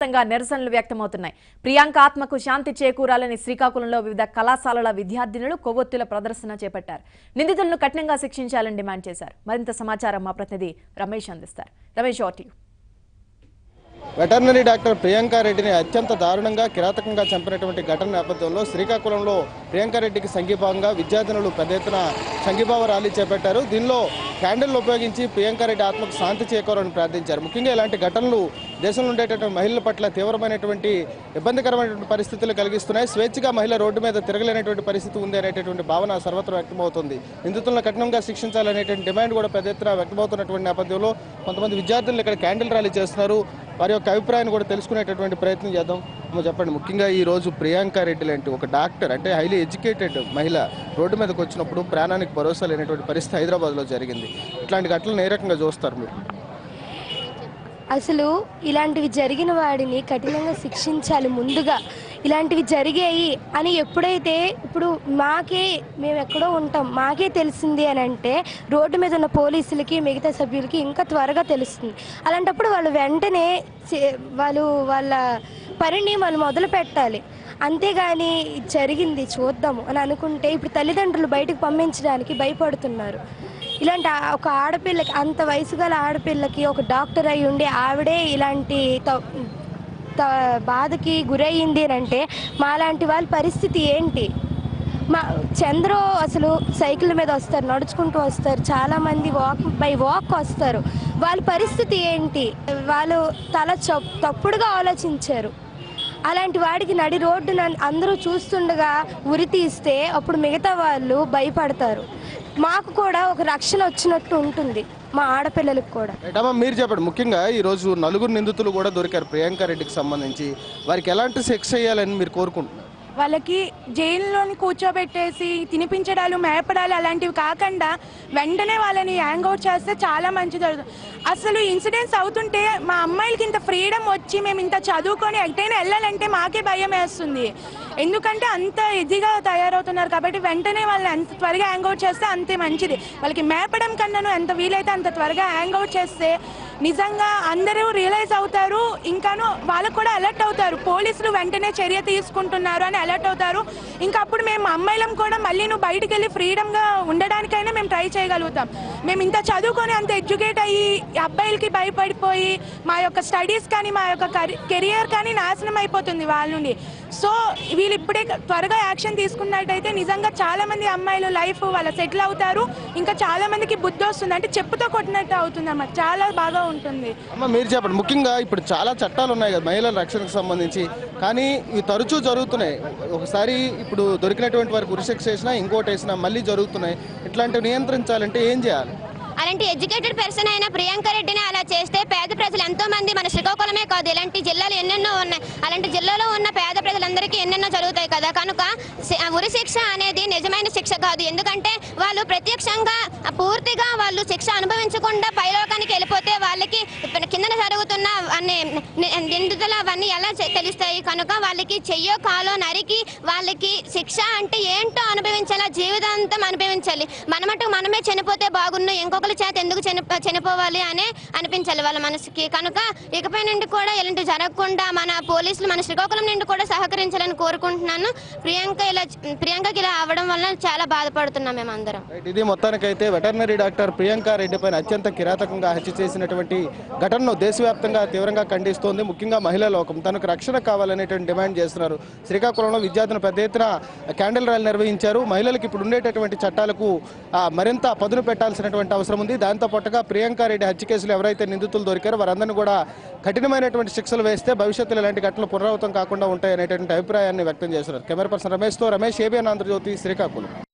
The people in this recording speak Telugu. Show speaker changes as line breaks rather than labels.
వ్యాప్తంగా నిరసనలు వ్యక్తమవుతున్నాయి ప్రియాంక ఆత్మకు శాంతి చేకూరాలని శ్రీకాకుళంలో వివిధ కళాశాలల విద్యార్థినులు కొవ్వొత్తుల ప్రదర్శన చేపట్టారు నిందితులను కఠినంగా శిక్షించాలని డిమాండ్ చేశారు మరింత సమాచారం మా ప్రతినిధి రమేష్ అందిస్తారు రమేష్ ఓటు
వెటర్నరీ డాక్టర్ ప్రియాంక రెడ్డిని అత్యంత దారుణంగా కిరాతకంగా చంపినటువంటి ఘటన నేపథ్యంలో శ్రీకాకుళంలో ప్రియాంక రెడ్డికి సంఘీభావంగా విద్యార్థినులు పెద్ద ఎత్తున సంఘీభావ ర్యాలీ చేపట్టారు దీనిలో క్యాండిల్ ఉపయోగించి ప్రియాంక రెడ్డి ఆత్మకు శాంతి చేకూరని ప్రార్థించారు ముఖ్యంగా ఇలాంటి ఘటనలు దేశంలో ఉండేటటువంటి మహిళల పట్ల తీవ్రమైనటువంటి ఇబ్బందికరమైనటువంటి పరిస్థితులు కలిగిస్తున్నాయి స్వేచ్ఛగా మహిళ రోడ్డు మీద తిరగలేనటువంటి పరిస్థితి ఉంది అనేటటువంటి భావన సర్వత్రా వ్యక్తమవుతుంది నిందితులను కఠినంగా శిక్షించాలనేటువంటి డిమాండ్ కూడా పెద్ద ఎత్తున వ్యక్తమవుతున్నటువంటి నేపథ్యంలో కొంతమంది విద్యార్థులు ఇక్కడ క్యాండిల్ ర్యాలీ చేస్తున్నారు వారి యొక్క అభిప్రాయాన్ని కూడా తెలుసుకునేటటువంటి ప్రయత్నం చేద్దాం అమ్మ చెప్పండి ముఖ్యంగా ఈ రోజు ప్రియాంక రెడ్డి లాంటి ఒక డాక్టర్ అంటే హైలీ ఎడ్యుకేటెడ్ మహిళ రోడ్డు మీదకి వచ్చినప్పుడు ప్రాణానికి భరోసా లేనటువంటి పరిస్థితి హైదరాబాద్లో జరిగింది ఇట్లాంటి ఘటనలు ఏ రకంగా చూస్తారు మీరు
అసలు ఇలాంటివి జరిగిన వాడిని కఠినంగా శిక్షించాలి ముందుగా ఇలాంటివి జరిగాయి అని ఎప్పుడైతే ఇప్పుడు మాకే మేము ఎక్కడో ఉంటాం మాకే తెలిసింది అని అంటే రోడ్డు మీద ఉన్న పోలీసులకి మిగతా సభ్యులకి ఇంకా త్వరగా తెలుస్తుంది అలాంటప్పుడు వాళ్ళు వెంటనే చే- వాళ్ళు వాళ్ళ పనిని వాళ్ళు మొదలు పెట్టాలి అంతేగాని ఇది జరిగింది చూద్దాము అని అనుకుంటే ఇప్పుడు తల్లిదండ్రులు బయటకు పంపించడానికి భయపడుతున్నారు ఇలాంటి ఆ- ఒక ఆడపిల్లకి అంత వయసు గల ఆడపిల్లకి ఒక డాక్టర్ అయి ఉండి ఆవిడే ఇలాంటి త- త- బాధకి గురయ్యింది అని అంటే మాలాంటి వాళ్ళ పరిస్థితి ఏంటి మా చంద్రో అసలు సైకిల్ మీద వస్తారు నడుచుకుంటూ వస్తారు చాలామంది వాక్ బై వాక్ వస్తారు వాళ్ళ పరిస్థితి ఏంటి వాళ్ళు తల చప్- తప్పుడుగా ఆలోచించారు అలాంటి వాడికి నడి రోడ్డున అందరూ చూస్తుండగా ఉరి తీస్తే అప్పుడు మిగతా వాళ్ళు భయపడతారు మాకు కూడా ఒక రక్షణ వచ్చినట్టు ఉంటుంది మా ఆడపిల్లలకు కూడా
ఏటమ్మా మీరు చెప్పండి ముఖ్యంగా ఈ రోజు నలుగురు నిందితులు కూడా దొరికారు ప్రియాంక రెడ్డికి సంబంధించి వారికి ఎలాంటి శిక్ష చేయాలని మీరు కోరుకుంటున్నారు
వాళ్ళకి జైల్లోని కూర్చోబెట్టేసి తినిపించడాలు మేపడాలు అలాంటివి కాకుండా వెంటనే వాళ్ళని హ్యాంగ్ అవుట్ చేస్తే చాలా మంచిది జరుగుతుంది అసలు ఇన్సిడెంట్స్ అవుతుంటే మా అమ్మాయిలకి ఇంత ఫ్రీడమ్ వచ్చి మేము ఇంత చదువుకొని ఎక్కడైనా వెళ్ళాలంటే మాకే భయం వేస్తుంది ఎందుకంటే అంత ఇదిగా తయారవుతున్నారు కాబట్టి వెంటనే వాళ్ళని ఎంత త్వరగా హ్యాంగ్ అవుట్ చేస్తే అంతే మంచిది వాళ్ళకి మేపడం కన్నాను ఎంత వీలైతే అంత త్వరగా హ్యాంగ్ అవుట్ చేస్తే నిజంగా అందరూ రియలైజ్ అవుతారు ఇంకాను వాళ్ళకు కూడా అలర్ట్ అవుతారు పోలీసులు వెంటనే చర్య తీసుకుంటున్నారు అని అలర్ట్ అవుతారు ఇంకా అప్పుడు మేము అమ్మాయిలం కూడా మళ్ళీ నువ్వు బయటికి వెళ్ళి ఫ్రీడమ్గా ఉండడానికైనా మేము ట్రై చేయగలుగుతాం మేము ఇంత చదువుకొని అంత ఎడ్యుకేట్ అయ్యి ఈ అబ్బాయిలకి భయపడిపోయి మా యొక్క స్టడీస్ కానీ మా యొక్క కెరియర్ కానీ నాశనం అయిపోతుంది వాళ్ళ నుండి సో వీళ్ళు ఇప్పుడే త్వరగా యాక్షన్ తీసుకున్నట్టయితే నిజంగా చాలా మంది అమ్మాయిలు లైఫ్ వాళ్ళ సెటిల్ అవుతారు ఇంకా చాలా మందికి బుద్ధి వస్తుంది అంటే చెప్పుతో కొట్టినట్టు అవుతుంది అన్నమాట చాలా బాగా ఉంటుంది
అమ్మ మీరు చెప్పండి ముఖ్యంగా ఇప్పుడు చాలా చట్టాలు ఉన్నాయి కదా మహిళల రక్షణకు సంబంధించి కానీ ఇవి తరచూ జరుగుతున్నాయి ఒకసారి ఇప్పుడు దొరికినటువంటి వారికి ఉరిశిక్ష వేసినా ఇంకోటి వేసినా మళ్ళీ జరుగుతున్నాయి ఇట్లాంటివి నియంత్రించాలంటే ఏం చేయాలి
అలాంటి ఎడ్యుకేటెడ్ పర్సన్ అయిన ప్రియాంక రెడ్డిని అలా చేస్తే పేద ప్రజలు ఎంతో మంది మన శ్రీకాకుళమే కాదు ఇలాంటి జిల్లాలు ఎన్నెన్నో ఉన్నాయి అలాంటి జిల్లాలో ఉన్న పేద ప్రజలందరికీ ఎన్నెన్నో జరుగుతాయి కదా కనుక శి- ఉరి శిక్ష అనేది నిజమైన శిక్ష కాదు ఎందుకంటే వాళ్ళు ప్రత్యక్షంగా పూర్తిగా వాళ్ళు శిక్ష అనుభవించకుండా పైలోకానికి వెళ్ళిపోతే వాళ్ళకి ఇప్పుడు కిందన జరుగుతున్న అన్ని ని- నిందితులు అవన్నీ ఎలా చె- తెలుస్తాయి కనుక వాళ్ళకి చెయ్యో కాలో నరికి వాళ్ళకి శిక్ష అంటే ఏంటో అనుభవించాలా జీవితాంతం అనుభవించాలి మనమటు మనమే చనిపోతే బాగున్ను ఇంకొకరి చేత ఎందుకు చనిపో చనిపోవాలి అనే అనిపించాలి వాళ్ళ మనసుకి కనుక ఇకపై నుండి కూడా ఇలాంటి జరగకుండా మన పోలీసులు మన శ్రీకాకుళం నుండి కూడా సహకరించాలని కోరుకుంటున్నాను ప్రియాంక ఇలా ప్రియాంకకి ఇలా అవ్వడం వల్ల చాలా బాధపడుతున్నాం మేమందరం
రైట్, ఇది మొత్తానికైతే వెటర్నరీ డాక్టర్ ప్రియాంక రెడ్డి పైన అత్యంత కిరాతకంగా హత్య చేసినటువంటి ఘటనను దేశవ్యాప్తంగా తీవ్రంగా ఖండిస్తోంది ముఖ్యంగా మహిళా లోకం తనకు రక్షణ కావాలనేటువంటి డిమాండ్ చేస్తున్నారు శ్రీకాకుళంలో విద్యార్థులు పెద్ద ఎత్తున క్యాండిల్ ర్యాలీ నిర్వహించారు మహిళలకు ఇప్పుడు ఉండేటటువంటి చట్టాలకు ఆ, మరింత పదును పెట్టాల్సినటువంటి అవసరం ఉంది దాంతో పాటుగా ప్రియాంక రెడ్డి హత్య కేసులు ఎవరైతే నిందితులు దొరికారో వారందరినీ కూడా కఠినమైనటువంటి శిక్షలు వేస్తే భవిష్యత్తులో ఇలాంటి ఘటనలు పునరావృతం కాకుండా ఉంటాయనేటువంటి అభిప్రాయాన్ని వ్యక్తం చేస్తున్నారు కెమెరా పర్సన్ రమేష్తో రమేష్ ఏబిఎన్ ఆంధ్రజ్యోతి శ్రీకాకుళం